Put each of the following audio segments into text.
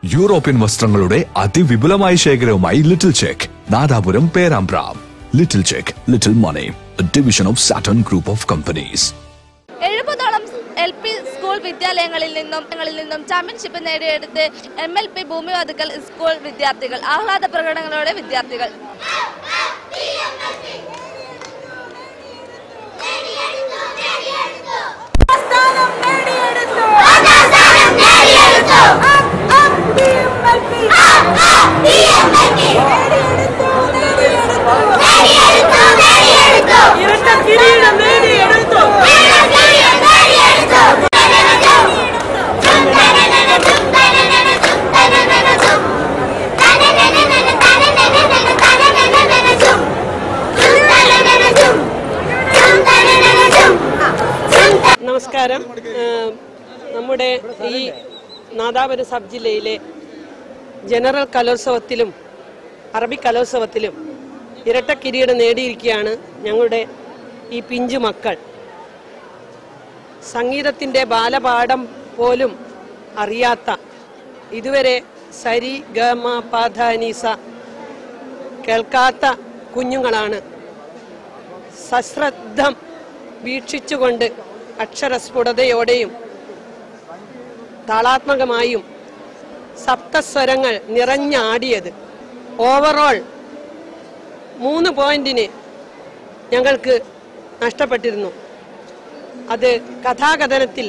European വസ്ത്രങ്ങളുടെ അതിവിപുലമായ ശേഖരവുമായി little check Nadapuram Perambra little check little money division of Saturn group of companies എഴുപതോളം L P school വിദ്യാലയങ്ങളിൽ നിന്നും ങ്ങളിൽ നിന്നും ചാമ്പ്യൻഷിപ്പ് നേടിയെടുത്ത് എം എൽ പി ഭൂമി വതുക്കൽ സ്കൂൾ വിദ്യാർത്ഥികൾ ആഹ്ലാദ പ്രകടനങ്ങളോടെ വിദ്യാർത്ഥികൾ ഇരട്ട കിരീടം നേടിയെടുത്തു നമസ്കാരം ഏഹ് നമ്മുടെ ഈ നാദാപുരം സബ് ജില്ലയിലെ ജനറൽ കലോത്സവത്തിലും അറബി കലോത്സവത്തിലും ഇരട്ട കിരീടം നേടിയിരിക്കുകയാണ് ഞങ്ങളുടെ ഈ പിഞ്ചു മക്കൾ സംഗീതത്തിൻ്റെ ബാലപാഠം പോലും അറിയാത്ത ഇതുവരെ സരി ഗമ പാധാനീസ കേൾക്കാത്ത കുഞ്ഞുങ്ങളാണ് സശ്രദ്ധം വീക്ഷിച്ചുകൊണ്ട് അക്ഷരസ്ഫുടതയോടെയും താളാത്മകമായും സപ്തസ്വരങ്ങൾ നിറഞ്ഞാടിയത് ഓവറോൾ മൂന്ന് പോയിന്റിന് ഞങ്ങൾക്ക് നഷ്ടപ്പെട്ടിരുന്നു അത് കഥാകഥനത്തിൽ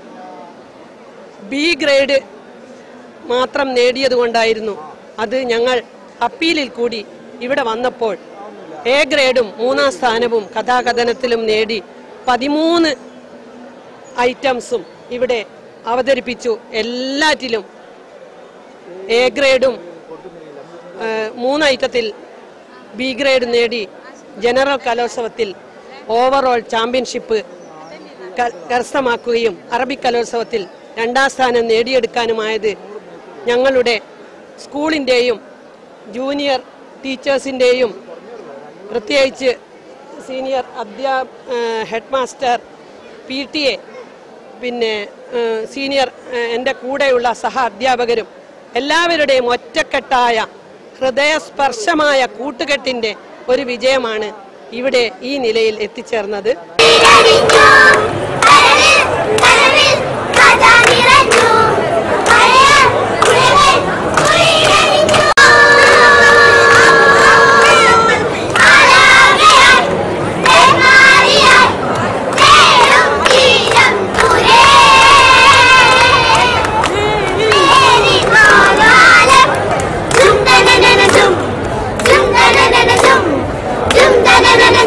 ബി ഗ്രേഡ് മാത്രം നേടിയതുകൊണ്ടായിരുന്നു അത് ഞങ്ങൾ അപ്പീലിൽ കൂടി ഇവിടെ വന്നപ്പോൾ എ ഗ്രേഡും മൂന്നാം സ്ഥാനവും കഥാകഥനത്തിലും നേടി പതിമൂന്ന് ഐറ്റംസും ഇവിടെ അവതരിപ്പിച്ചു എല്ലാറ്റിലും എ ഗ്രേഡും ഏഹ്, മൂന്ന് ഐറ്റത്തിൽ ബി ഗ്രേഡ് നേടി ജനറൽ കലോത്സവത്തിൽ ഓവറോൾ ചാമ്പ്യൻഷിപ്പ് ക- കരസ്ഥമാക്കുകയും അറബിക് കലോത്സവത്തിൽ രണ്ടാം സ്ഥാനം നേടിയെടുക്കാനുമായത് ഞങ്ങളുടെ സ്കൂളിൻ്റെയും ജൂനിയർ ടീച്ചേഴ്സിൻ്റെയും പ്രത്യേകിച്ച് സീനിയർ അധ്യാ head master P T A പിന്നെ ഏഹ്, സീനിയർ ഏഹ്, എൻ്റെ കൂടെയുള്ള സഹ അധ്യാപകരും എല്ലാവരുടെയും ഒറ്റക്കെട്ടായ ഹൃദയസ്പർശമായ കൂട്ടുകെട്ടിൻ്റെ ഒരു വിജയമാണ് ഇവിടെ ഈ നിലയിൽ എത്തിച്ചേർന്നത് Jum, jum,